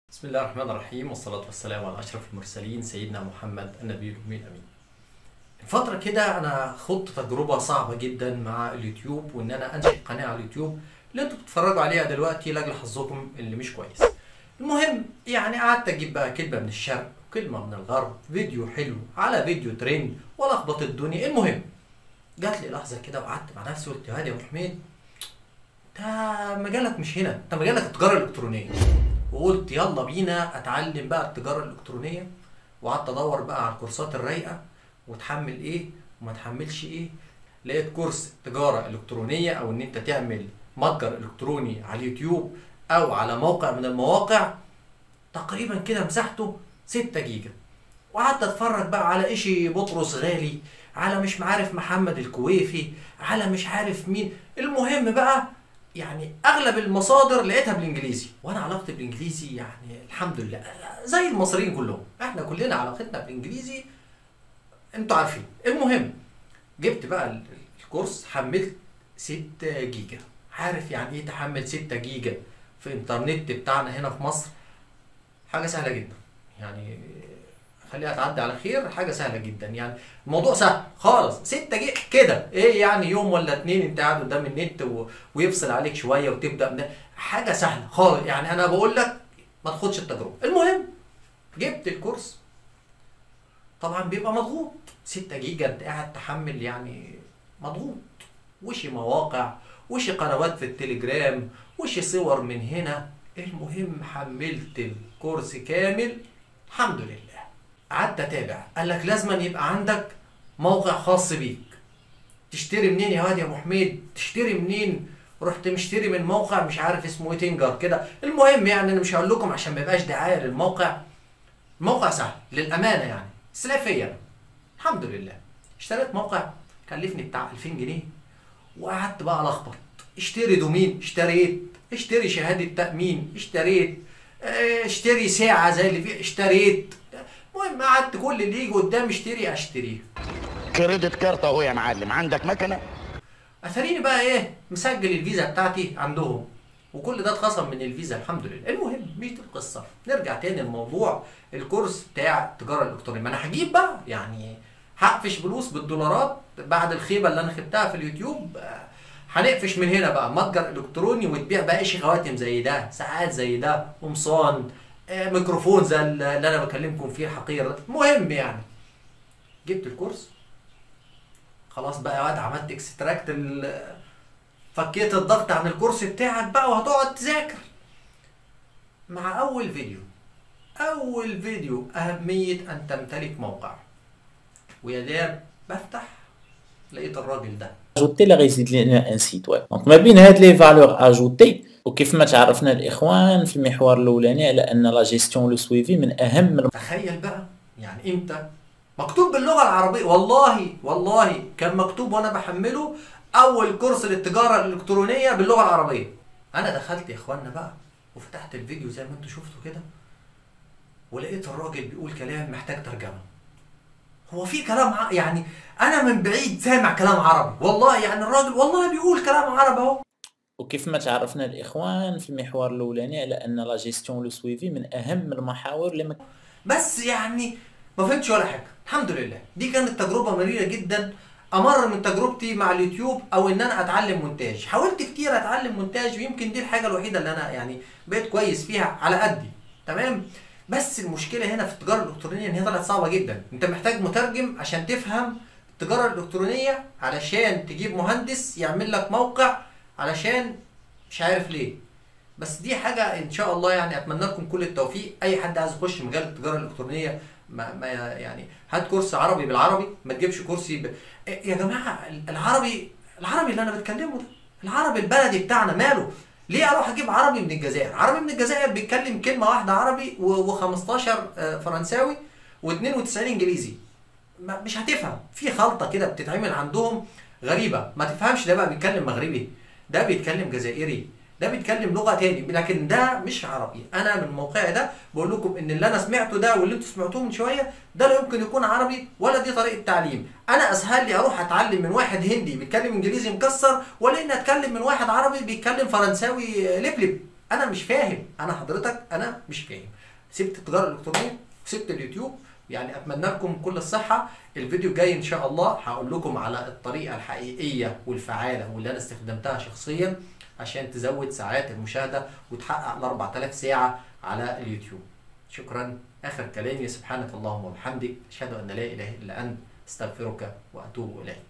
بسم الله الرحمن الرحيم والصلاة والسلام على أشرف المرسلين سيدنا محمد النبي الأمي الأمين. الفترة كده أنا خضت تجربة صعبة جدا مع اليوتيوب وإن أنا أنشئ قناة على اليوتيوب اللي أنتوا بتتفرجوا عليها دلوقتي لأجل حظكم اللي مش كويس. المهم يعني قعدت أجيب بقى كلمة من الشرق وكلمة من الغرب فيديو حلو على فيديو ترند ولخبط الدنيا المهم جات لي لحظة كده وقعدت مع نفسي قلت يا هادي يا أبو حميد ده مجالك مش هنا انت مجالك التجاره الالكترونيه وقلت يلا بينا اتعلم بقى التجاره الالكترونيه وقعدت ادور بقى على الكورسات الرايقه وتحمل ايه وما تحملش ايه لقيت كورس تجاره الكترونيه او ان انت تعمل متجر الكتروني على اليوتيوب او على موقع من المواقع تقريبا كده مساحته 6 جيجا وقعدت اتفرج بقى على ايشي بطرس غالي على مش عارف محمد الكويفي على مش عارف مين المهم بقى يعني اغلب المصادر لقيتها بالانجليزي وانا علاقتي بالانجليزي يعني الحمد لله زي المصريين كلهم احنا كلنا علاقتنا بالانجليزي انتوا عارفين المهم جبت بقى ال- الكورس حملت 6 جيجا عارف يعني ايه تحمل 6 جيجا في انترنت بتاعنا هنا في مصر حاجه سهله جدا يعني خليها تعدي على خير حاجه سهله جدا يعني الموضوع سهل خالص 6 جيجا كده ايه يعني يوم ولا اتنين انت قاعد قدام النت و... ويفصل عليك شويه وتبدا من حاجه سهله خالص يعني انا بقول لك ما تاخدش التجربه المهم جبت الكورس طبعا بيبقى مضغوط 6 جيجا انت قاعد تحمل يعني مضغوط وشي مواقع وشي قنوات في التليجرام وشي صور من هنا المهم حملت الكورس كامل الحمد لله قعدت اتابع قال لك لازم يبقى عندك موقع خاص بيك تشتري منين يا واد يا ابو حميد تشتري منين رحت مشتري من موقع مش عارف اسمه ايه تنجر كده المهم يعني انا مش هقول لكم عشان ما يبقاش دعايه للموقع الموقع سهل للامانه يعني سلافيا أنا. الحمد لله اشتريت موقع كلفني بتاع 2000 جنيه وقعدت بقى الخبط اشتري دومين اشتريت اشتري شهاده تامين اشتريت اه، اشتري ساعه زي اللي فيه اشتريت المهم قعدت كل اللي يجي قدامي اشتري اشتريه كريدت كارت اهو يا معلم عندك مكنه اتاريني بقى ايه مسجل الفيزا بتاعتي عندهم وكل ده اتخصم من الفيزا الحمد لله المهم مش دي القصه نرجع تاني لموضوع الكورس بتاع التجاره الالكترونيه ما انا هجيب بقى يعني هقفش فلوس بالدولارات بعد الخيبه اللي انا خدتها في اليوتيوب آه، هنقفش من هنا بقى متجر الكتروني وتبيع بقى شي خواتم زي ده ساعات زي ده قمصان آه، ميكروفون زي اللي انا بكلمكم فيه الحقير ده المهم يعني جبت الكورس خلاص بقى يا واد عملت اكستراكت ال فكيت الضغط عن الكورس بتاعك بقى وهتقعد تذاكر مع اول فيديو اول فيديو اهمية ان تمتلك موقع ويا دار بفتح لقيت الراجل ده اجوتي اللي غيزيد لنا ان سيت ويب دونك ما بين هاد لي فالور اجوتي وكيف ما تعرفنا الاخوان في المحور الاولاني على ان لا جيستيون لو سويفي من اهم تخيل بقى يعني امتى مكتوب باللغه العربيه والله والله كان مكتوب وانا بحمله اول كورس للتجاره الالكترونيه باللغه العربيه انا دخلت يا اخوانا بقى وفتحت الفيديو زي ما انتوا شفتوا كده ولقيت الراجل بيقول كلام محتاج ترجمه هو في كلام ع... يعني انا من بعيد سامع كلام عربي والله يعني الراجل والله بيقول كلام عربي اهو وكيف ما تعرفنا الاخوان في المحور الاولاني على ان لا جيستيون لو سويفي من اهم المحاور اللي ما بس يعني ما فهمتش ولا حاجه الحمد لله دي كانت تجربه مريره جدا امر من تجربتي مع اليوتيوب او ان انا اتعلم مونتاج حاولت كتير اتعلم مونتاج ويمكن دي الحاجه الوحيده اللي انا يعني بقيت كويس فيها على قدي تمام بس المشكله هنا في التجاره الالكترونيه ان هي طلعت صعبه جدا انت محتاج مترجم عشان تفهم التجاره الالكترونيه علشان تجيب مهندس يعمل لك موقع علشان مش عارف ليه بس دي حاجه ان شاء الله يعني اتمنى لكم كل التوفيق اي حد عايز يخش مجال التجاره الالكترونيه ما, ما يعني هات كورس عربي بالعربي ما تجيبش كورسي ب... إيه يا جماعه العربي العربي اللي انا بتكلمه ده العربي البلدي بتاعنا ماله ليه اروح اجيب عربي من الجزائر عربي من الجزائر بيتكلم كلمه واحده عربي و15 فرنساوي و92 انجليزي ما مش هتفهم في خلطه كده بتتعمل عندهم غريبه ما تفهمش ده بقى بيتكلم مغربي ده بيتكلم جزائري ده بيتكلم لغه تاني لكن ده مش عربي انا من موقعي ده بقول لكم ان اللي انا سمعته ده واللي انتوا سمعتوه من شويه ده لا يمكن يكون عربي ولا دي طريقه تعليم انا اسهل لي اروح اتعلم من واحد هندي بيتكلم انجليزي مكسر ولا اني اتكلم من واحد عربي بيتكلم فرنساوي لبلب انا مش فاهم انا حضرتك انا مش فاهم سبت التجاره الالكترونيه وسبت اليوتيوب يعني اتمنى لكم كل الصحه الفيديو الجاي ان شاء الله هقول لكم على الطريقه الحقيقيه والفعاله واللي انا استخدمتها شخصيا عشان تزود ساعات المشاهده وتحقق ال 4000 ساعه على اليوتيوب شكرا اخر كلامي سبحانك اللهم وبحمدك اشهد ان لا اله الا انت استغفرك واتوب اليك